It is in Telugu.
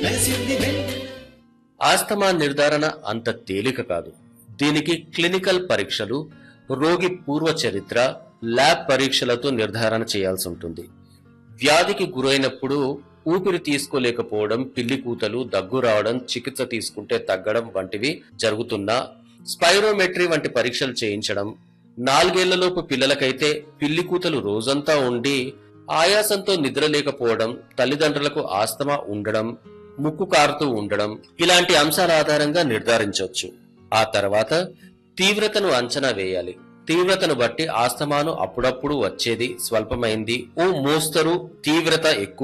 మెరిసింది వెన్నెల ఆస్తమా నిర్ధారణ అంత తేలిక కాదు దీనికి క్లినికల్ పరీక్షలు రోగి పూర్వ చరిత్ర ల్యాబ్ పరీక్షలతో నిర్ధారణ చేయాల్సి ఉంటుంది వ్యాధికి గురైనప్పుడు ఊపిరి తీసుకోలేకపోవడం పిల్లి కూతలు దగ్గు రావడం చికిత్స తీసుకుంటే తగ్గడం వంటివి జరుగుతున్నా స్పైరోమెట్రీ వంటి పరీక్షలు చేయించడం నాలుగేళ్లలోపు పిల్లలకైతే పిల్లి కూతలు రోజంతా ఉండి ఆయాసంతో నిద్రలేకపోవడం తల్లిదండ్రులకు ఆస్తమా ఉండడం ముక్కు కారుతూ ఉండడం ఇలాంటి అంశాల ఆధారంగా నిర్ధారించవచ్చు ఆ తర్వాత తీవ్రతను అంచనా వేయాలి తీవ్రతను బట్టి ఆస్తమాను అప్పుడప్పుడు వచ్చేది స్వల్పమైంది ఓ మోస్తరు తీవ్రత ఎక్కువ